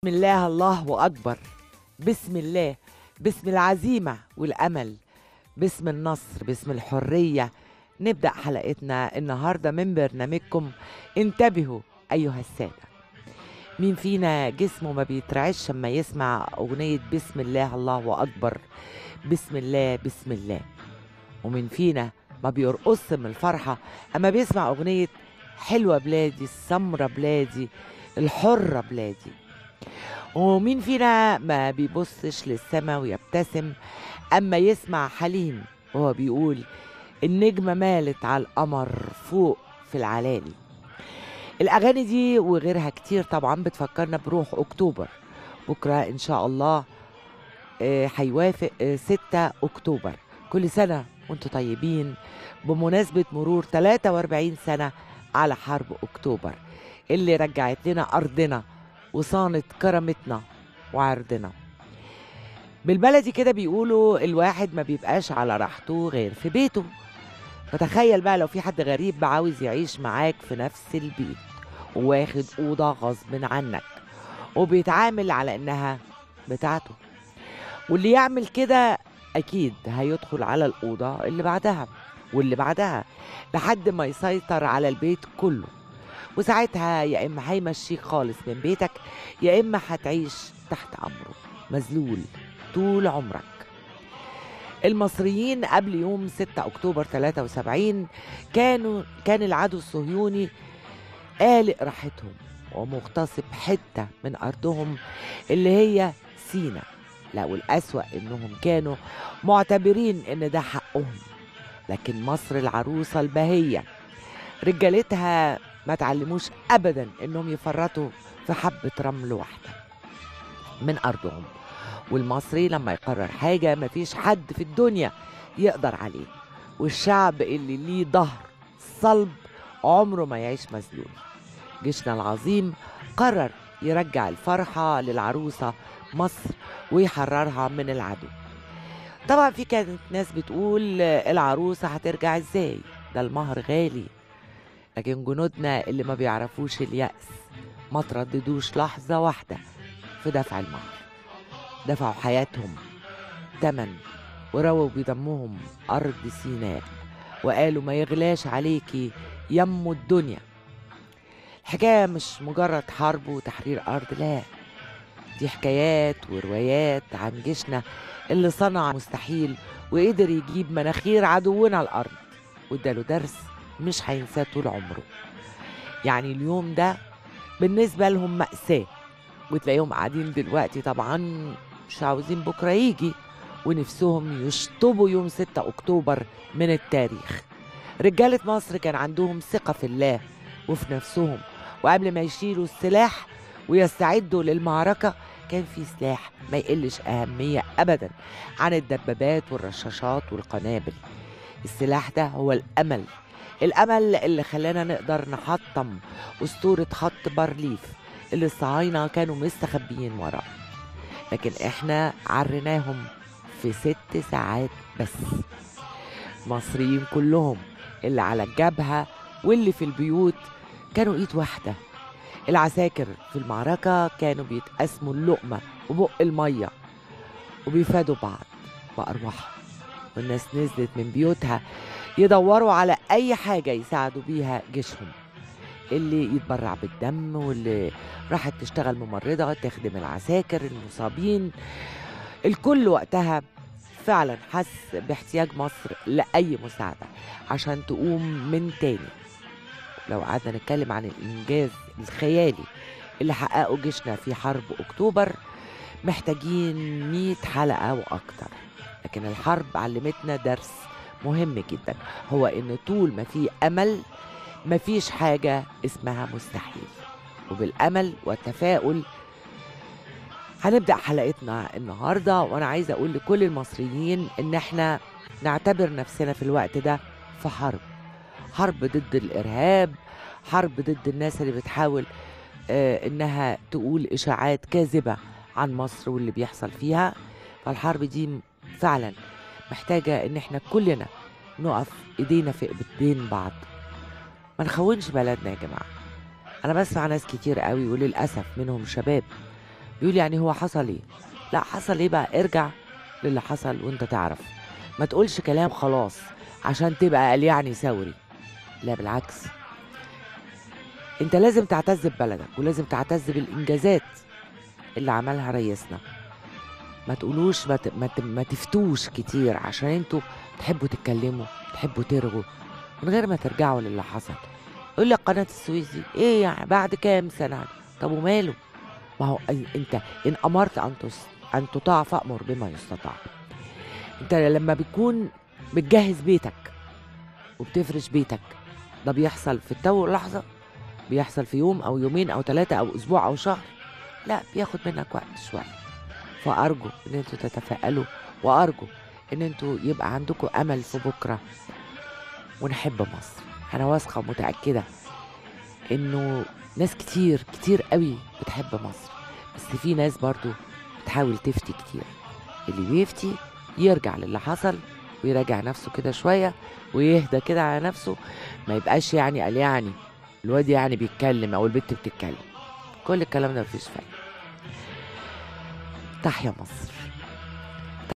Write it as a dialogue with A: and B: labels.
A: بسم الله الله أكبر بسم الله بسم العزيمة والأمل باسم النصر باسم الحرية نبدأ حلقتنا النهاردة من برنامجكم انتبهوا أيها السادة مين فينا جسمه ما بيترعش لما يسمع أغنية بسم الله الله أكبر بسم الله بسم الله ومين فينا ما بيرقص من الفرحة أما بيسمع أغنية حلوة بلادي السمرة بلادي الحرة بلادي ومين فينا ما بيبصش للسما ويبتسم أما يسمع حليم وهو بيقول النجمة مالت على القمر فوق في العلالي الأغاني دي وغيرها كتير طبعا بتفكرنا بروح أكتوبر بكرة إن شاء الله آه، هيوافق آه، 6 أكتوبر كل سنة وانتم طيبين بمناسبة مرور 43 سنة على حرب أكتوبر اللي رجعت لنا أرضنا وصانت كرامتنا وعرضنا بالبلدي كده بيقولوا الواحد ما بيبقاش على راحته غير في بيته فتخيل بقى لو في حد غريب عاوز يعيش معاك في نفس البيت وواخد أوضة غصب عنك وبيتعامل على إنها بتاعته واللي يعمل كده أكيد هيدخل على الأوضة اللي بعدها واللي بعدها لحد ما يسيطر على البيت كله وساعتها يا إما هيمشيك خالص من بيتك يا إما هتعيش تحت أمره مذلول طول عمرك المصريين قبل يوم 6 أكتوبر 73 كانوا كان العدو الصهيوني قالق راحتهم ومغتصب حتة من أرضهم اللي هي سينا لا والأسوأ إنهم كانوا معتبرين إن ده حقهم لكن مصر العروسة البهية رجالتها ما تعلموش أبدا إنهم يفرطوا في حبة رمل واحدة من أرضهم والمصري لما يقرر حاجة مفيش حد في الدنيا يقدر عليه والشعب اللي ليه ظهر صلب عمره ما يعيش مذلول جيشنا العظيم قرر يرجع الفرحة للعروسة مصر ويحررها من العدو طبعا في كانت ناس بتقول العروسة هترجع ازاي ده المهر غالي لكن جنودنا اللي ما بيعرفوش اليأس ما ترددوش لحظة واحدة في دفع المهر دفعوا حياتهم تمن ورووا بدمهم أرض سيناء وقالوا ما يغلاش عليكي يم الدنيا الحكاية مش مجرد حرب وتحرير أرض لا دي حكايات وروايات عن جيشنا اللي صنع مستحيل وقدر يجيب مناخير عدونا الأرض واداله درس مش هينساه طول عمره يعني اليوم ده بالنسبة لهم مأساة وتلاقيهم قاعدين دلوقتي طبعا مش عاوزين بكرة يجي ونفسهم يشطبوا يوم 6 أكتوبر من التاريخ رجالة مصر كان عندهم ثقة في الله وفي نفسهم وقبل ما يشيلوا السلاح ويستعدوا للمعركة كان في سلاح ما يقلش أهمية أبدا عن الدبابات والرشاشات والقنابل السلاح ده هو الأمل الأمل اللي خلانا نقدر نحطم أسطورة خط بارليف اللي الصهاينة كانوا مستخبيين وراه لكن احنا عرناهم في ست ساعات بس المصريين كلهم اللي على الجبهة واللي في البيوت كانوا ايد واحدة العساكر في المعركة كانوا بيتقسموا اللقمة وبق المية وبيفادوا بعض بأرواحهم والناس نزلت من بيوتها يدوروا على أي حاجة يساعدوا بيها جيشهم اللي يتبرع بالدم واللي راحت تشتغل ممرضة تخدم العساكر المصابين الكل وقتها فعلا حس باحتياج مصر لأي مساعدة عشان تقوم من تاني لو قعدنا نتكلم عن الإنجاز الخيالي اللي حققه جيشنا في حرب أكتوبر محتاجين 100 حلقة وأكتر لكن الحرب علمتنا درس مهم جدا هو إن طول ما في أمل مفيش حاجة اسمها مستحيل وبالأمل والتفاؤل هنبدأ حلقتنا النهاردة وأنا عايزة أقول لكل المصريين إن إحنا نعتبر نفسنا في الوقت ده في حرب حرب ضد الإرهاب حرب ضد الناس اللي بتحاول آه إنها تقول إشاعات كاذبة عن مصر واللي بيحصل فيها فالحرب دي فعلا محتاجة إن إحنا كلنا نقف إيدينا في إيدين بعض ما نخونش بلدنا يا جماعة أنا بسمع ناس كتير قوي وللأسف منهم شباب بيقول يعني هو حصل ايه لا حصل ايه بقى ارجع للي حصل وانت تعرف ما تقولش كلام خلاص عشان تبقى قال يعني ثوري لا بالعكس انت لازم تعتز ببلدك ولازم تعتز بالانجازات اللي عملها رئيسنا ما تقولوش ما, ت... ما, ت... ما تفتوش كتير عشان انتوا تحبوا تتكلموا تحبوا ترغوا من غير ما ترجعوا للي حصل يقول لك قناة السويس دي ايه يعني بعد كام سنة طب وماله ما هو أي- انت ان امرت ان تس... ان تطاع فامر بما يستطاع انت لما بتكون بتجهز بيتك وبتفرش بيتك ده بيحصل في التو لحظة بيحصل في يوم او يومين او ثلاثة او اسبوع او شهر لا بياخد منك وقت شوية فارجو ان انتوا تتفائلوا وارجو ان انتوا يبقى عندكم امل في بكره ونحب مصر انا واثقه ومتاكده انه ناس كتير كتير قوي بتحب مصر بس في ناس برضو بتحاول تفتي كتير اللي بيفتي يرجع للي حصل ويراجع نفسه كده شويه ويهدى كده على نفسه ما يبقاش يعني قال يعني الواد يعني بيتكلم او البنت بتتكلم كل الكلام ده مفيش فايده تحيا مصر